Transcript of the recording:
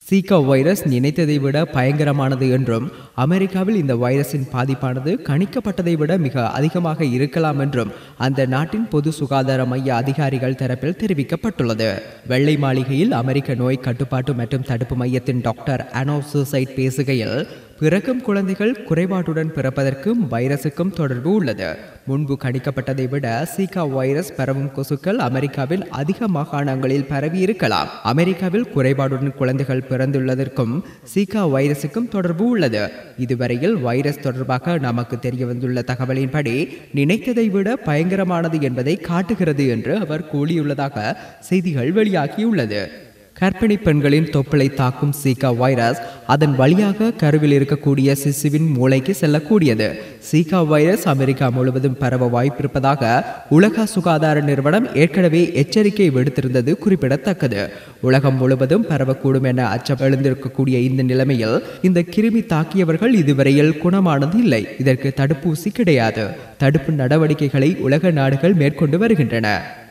சீகா virus நினைத்ததை விட பயங்கரமானது என்றும் அமெரிக்காவில் இந்த வைரஸின் பாதிப்பானது கணிக்கப்பட்டதை விட மிக அதிகமாக இருக்கலாம் என்றும் அந்த நாட்டின் பொது சுகாதார மைய அதிகாரிகள் தரப்பில் தெரிவிக்கப்பட்டுள்ளது வெள்ளை மாளிகையில் அமெரிக்க நோய் கட்டுப்பாட்டு மற்றும் தடுப்பு மையத்தின் டாக்டர் அனோ சூசைட் பேசுகையில் பிறக்கும் குழந்தைகள் குறைபாட்டுடன் பிறப்பதற்கும் வைரசுக்கும் தொடர்பு உள்ளது முன்பு கணிக்கப்பட்டதை விட சீகா வைரஸ் பரவும் கொசுக்கள் அமெரிக்காவில் அதிக மாகாணங்களில் பரவி இருக்கலாம் அமெரிக்காவில் குறைபாடுடன் குழந்தைகள் பிறந்துள்ளதற்கும் சீகா வைரசுக்கும் தொடர்பு உள்ளது இதுவரையில் வைரஸ் தொடர்பாக நமக்கு தெரிய வந்துள்ள தகவலின்படி நினைத்ததை விட பயங்கரமானது என்பதை காட்டுகிறது என்று அவர் கூறியுள்ளதாக செய்திகள் வெளியாகியுள்ளது கர்ப்பிணி பெண்களின் தொப்புளை தாக்கும் சீகா வைரஸ் அதன் வழியாக கருவில் இருக்கக்கூடிய சிசுவின் மூளைக்கு செல்லக்கூடியது சீகா வைரஸ் அமெரிக்கா முழுவதும் பரவ வாய்ப்பிருப்பதாக உலக சுகாதார நிறுவனம் ஏற்கனவே எச்சரிக்கை விடுத்திருந்தது குறிப்பிடத்தக்கது உலகம் முழுவதும் பரவக்கூடும் என அச்சம் எழுந்திருக்கக்கூடிய இந்த நிலைமையில் இந்த கிருமி தாக்கியவர்கள் இதுவரையில் குணமானது இல்லை இதற்கு தடுப்பூசி கிடையாது தடுப்பு நடவடிக்கைகளை உலக நாடுகள் மேற்கொண்டு வருகின்றன